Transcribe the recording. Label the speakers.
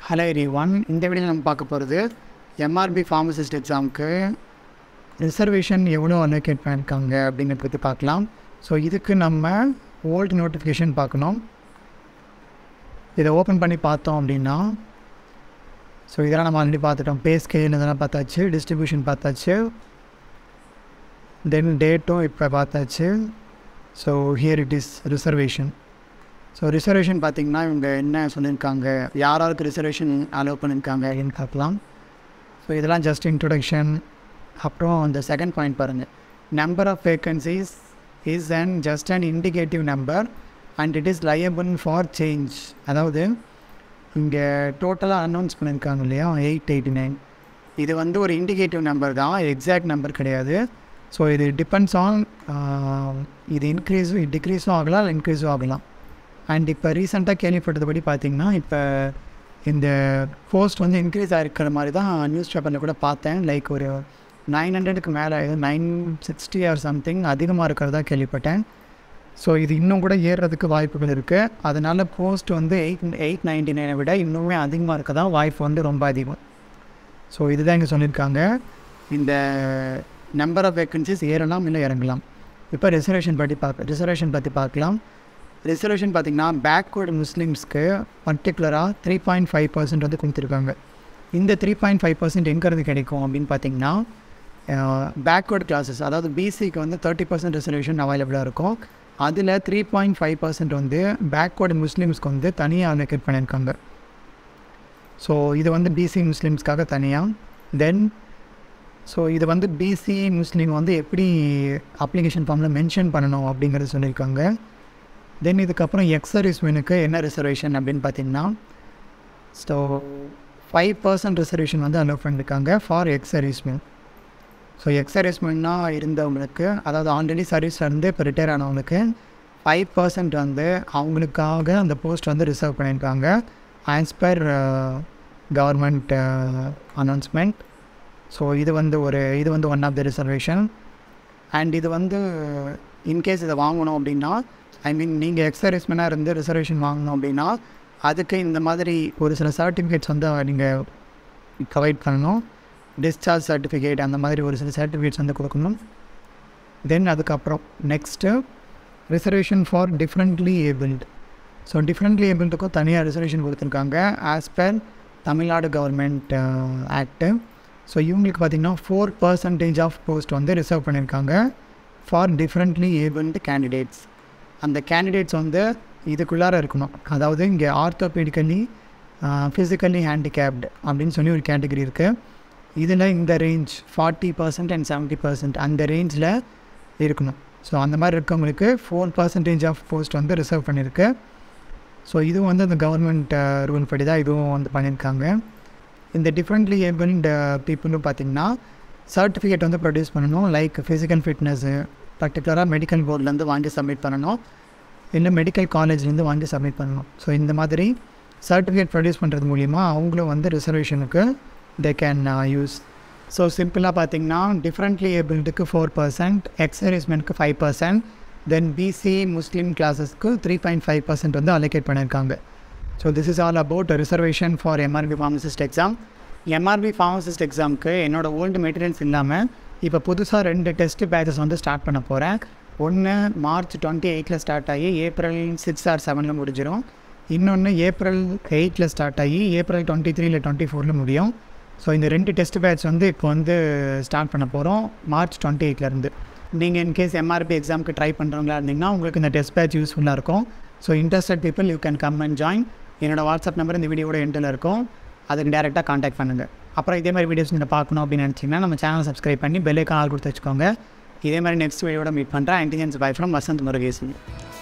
Speaker 1: hello எரி one இந்த video நம்ம பார்க்க போகிறது எம்ஆர்பி ஃபார்மசிஸ்ட் எக்ஸாமுக்கு ரிசர்வேஷன் எவ்வளோ அலோகேட் பண்ணியிருக்காங்க அப்படிங்கிறத பற்றி பார்க்கலாம் ஸோ இதுக்கு நம்ம ஓல்டு நோட்டிஃபிகேஷன் பார்க்கணும் இதை ஓப்பன் பண்ணி பார்த்தோம் அப்படின்னா ஸோ இதெல்லாம் நம்ம ஆல்ரெடி பார்த்துட்டோம் பே ஸ்கேல் இதெல்லாம் பார்த்தாச்சு டிஸ்ட்ரிபியூஷன் பார்த்தாச்சு தென் டேட்டும் இப்போ பார்த்தாச்சு so here it is reservation so reservation பார்த்திங்கன்னா இவங்க என்ன சொல்லியிருக்காங்க யார் யாருக்கு ரிசர்வேஷன் அலோவ் பண்ணியிருக்காங்க அப்படின்னு பார்க்கலாம் ஸோ இதெல்லாம் ஜஸ்ட் இன்ட்ரொடக்ஷன் அப்புறம் அந்த செகண்ட் பாயிண்ட் பாருங்கள் number of vacancies is and just and indicative number and it is liable for change அதாவது இங்கே டோட்டலாக அனௌன்ஸ் பண்ணியிருக்காங்க இல்லையா எயிட் எயிட்டி நைன் இது வந்து ஒரு இண்டிகேட்டிவ் நம்பர் தான் எக்ஸாக்ட் நம்பர் கிடையாது ஸோ இது டிபெண்ட்ஸ் ஆன் இது இன்க்ரீஸும் டிக்ரீஸும் ஆகலாம் இல்லை இன்க்ரீஸும் ஆகலாம் அண்ட் இப்போ ரீசெண்டாக கேள்விப்பட்டதுபடி பார்த்திங்கன்னா இப்போ இந்த போஸ்ட் வந்து இன்க்ரீஸ் ஆகிருக்கிற மாதிரி தான் நியூஸ் பேப்பரில் கூட பார்த்தேன் லைக் ஒரு நைன் ஹண்ட்ரடுக்கு மேலே நைன் சிக்ஸ்டி ஆர் சம்திங் அதிகமாக இருக்கிறதா கேள்விப்பட்டேன் ஸோ இது இன்னும் கூட ஏறுறதுக்கு வாய்ப்புகள் இருக்குது அதனால் போஸ்ட் வந்து எயிட் எயிட் நைன்டி நைனை விட இன்னுமே அதிகமாக இருக்க தான் வாய்ப்பு வந்து ரொம்ப அதிகம் ஸோ இதுதான் இங்கே சொல்லியிருக்காங்க இந்த நம்பர் ஆஃப் வேக்கன்சிஸ் ஏறலாம் இல்லை இறங்கலாம் இப்போ ரிசர்வேஷன் பற்றி பார்க்க ரிசர்வேஷன் பற்றி பார்க்கலாம் ரிசர்வேஷன் பார்த்திங்கன்னா பேக்வேர்டு முஸ்லீம்ஸ்க்கு பர்டிகுலராக த்ரீ பாயிண்ட் ஃபைவ் பர்சன்ட் வந்து கொடுத்துருக்காங்க இந்த த்ரீ பாயிண்ட் ஃபைவ் பர்சன்ட் எங்கேருந்து கிடைக்கும் அப்படின்னு பார்த்தீங்கன்னா பேக்வேர்டு கிளாஸஸ் அதாவது பிசிக்கு வந்து தேர்ட்டி பர்சன்ட் ரிசர்வேஷன் அவைலபிளாக இருக்கும் அதில் த்ரீ பாயிண்ட் ஃபைவ் பர்சன்ட் வந்து பேக்வேர்டு முஸ்லீம்ஸ்க்கு வந்து தனியாக அலோகேட் பண்ணியிருக்காங்க ஸோ இது வந்து பிசி முஸ்லீம்ஸ்க்காக தனியாக தென் ஸோ இது வந்து பிசி முஸ்லீம் வந்து எப்படி அப்ளிகேஷன் ஃபார்மில் மென்ஷன் பண்ணணும் அப்படிங்கிறது சொல்லியிருக்காங்க தென் இதுக்கப்புறம் எக்ஸ் சர்வீஸ்மேனுக்கு என்ன ரிசர்வேஷன் அப்படின்னு பார்த்தீங்கன்னா ஸோ ஃபைவ் பர்சன்ட் ரிசர்வேஷன் வந்து அலோவ் பண்ணியிருக்காங்க for ex serviceman so ex சர்வீஸ்மேன்னா இருந்தவங்களுக்கு அதாவது ஆல்ரெடி சர்வீஸில் இருந்து இப்போ ரிட்டையர் ஆனவங்களுக்கு ஃபைவ் பர்சன்ட் வந்து அவங்களுக்காக அந்த போஸ்ட் வந்து ரிசர்வ் பண்ணியிருக்காங்க as per government announcement so இது வந்து ஒரு இது வந்து one of the reservation and இது வந்து இன்கேஸ் இதை வாங்கணும் அப்படின்னா ஐ மீன் நீங்கள் எக்ஸர்வீஸ்மேனாக இருந்து ரிசர்வேஷன் வாங்கணும் அப்படின்னா அதுக்கு இந்த மாதிரி ஒரு சில சர்டிஃபிகேட்ஸ் வந்து நீங்கள் ப்ரொவைட் பண்ணணும் டிஸ்சார்ஜ் சர்டிஃபிகேட் அந்த மாதிரி ஒரு சில சர்டிஃபிகேட்ஸ் வந்து கொடுக்கணும் தென் அதுக்கப்புறம் next reservation for differently abled so differently ஏபிள்டுக்கும் தனியாக ரிசர்வேஷன் கொடுத்துருக்காங்க as per Tamil Nadu government act so இவங்களுக்கு பார்த்திங்கன்னா ஃபோர் பர்சன்டேஜ் ஆஃப் போஸ்ட் வந்து ரிசர்வ் பண்ணியிருக்காங்க ஃபார் டிஃப்ரெண்ட்லி ஏபிள்டு கேண்டிடேட்ஸ் அந்த கேண்டிடேட்ஸ் வந்து இதுக்குள்ளார இருக்கணும் அதாவது இங்கே ஆர்த்தோபெடிக்கலி ஃபிசிக்கலி ஹேண்டிகேப்டு அப்படின்னு சொல்லி ஒரு கேட்டகரி இருக்குது இதில் இந்த range forty percent and seventy percent அந்த ரேஞ்சில் இருக்கணும் ஸோ அந்த மாதிரி இருக்கவங்களுக்கு ஃபோர் பர்சன்டேஜ் ஆஃப் போஸ்ட் வந்து ரிசர்வ் பண்ணியிருக்கு ஸோ இதுவும் வந்து அந்த கவர்மெண்ட் ரூல் படி தான் இதுவும் வந்து பண்ணியிருக்காங்க இந்த டிஃப்ரெண்ட்லி ஏபிள்டு பீப்புளும் பார்த்திங்கன்னா சர்டிஃபிகேட் வந்து ப்ரொடியூஸ் பண்ணணும் லைக் ஃபிசிக்கல் ஃபிட்னஸ்ஸு பர்டிகுலராக மெடிக்கல் போர்ட்லேருந்து வாங்கி சப்மிட் பண்ணணும் இல்லை மெடிக்கல் காலேஜ்லேருந்து வாங்கி சப்மிட் பண்ணணும் ஸோ இந்த மாதிரி சர்டிஃபிகேட் ப்ரொடியூஸ் பண்ணுறது மூலிமா அவங்களும் வந்து ரிசர்வேஷனுக்கு தே கேன் யூஸ் ஸோ சிம்பிளாக பார்த்தீங்கன்னா டிஃப்ரெண்ட்லி ஏபிள்டுக்கு ஃபோர் பர்சன்ட் எக்ஸர்வீஸ்மெண்ட்க்கு five percent then BC Muslim கிளாஸஸ்க்கு த்ரீ பாயிண்ட் ஃபைவ் பர்சன்ட் வந்து அலோகேட் பண்ணியிருக்காங்க so this is all about reservation for MRB pharmacist exam MRB pharmacist எக்ஸாமுக்கு என்னோடய ஓல்டு மெட்டீரியல்ஸ் இல்லாமல் இப்போ புதுசாக ரெண்டு டெஸ்ட் பேச்சஸ் வந்து ஸ்டார்ட் பண்ண போகிறேன் ஒன்று மார்ச் டுவெண்ட்டி எயிட்டில் ஸ்டார்ட் ஆகி ஏப்ரல் சிக்ஸ் ஆர் செவனில் முடிஞ்சிடும் இன்னொன்று ஏப்ரல் எயிட்டில் ஸ்டார்ட் ஆகி ஏப்ரல் டுவெண்ட்டி த்ரீ இல்லை டுவெண்ட்டி ஃபோரில் முடியும் ஸோ இந்த ரெண்டு டெஸ்ட் பேட்ச் வந்து இப்போ வந்து ஸ்டார்ட் பண்ண போகிறோம் மார்ச் டுவெண்ட்டி எயிட்லேருந்து நீங்கள் இன்கேஸ் எம்ஆர்பி எக்ஸாமுக்கு ட்ரை பண்ணுறவங்களா இருந்தீங்கன்னா உங்களுக்கு இந்த டெஸ்ட் பேட்ச் யூஸ்ஃபுல்லாக இருக்கும் so interested people you can come and join என்னோடய வாட்ஸ்அப் நம்பர் இந்த வீடியோட எண்டில் இருக்கும் அதுக்கு டேரெக்டாக காண்டாக்ட் பண்ணுங்கள் அப்புறம் இதே மாதிரி வீடியோஸ் நீங்கள் பார்க்கணும் அப்படின்னு நினச்சிங்கன்னா நம்ம சேனல் சப்ஸ்கிரைப் பண்ணி பெல்லைக்கான் ஆள் கொடுத்து வச்சுக்கோங்க இதே மாதிரி நெக்ஸ்ட் வீடியோட மீட் பண்ணுறேன் intelligence bye from Vasanth Murugesan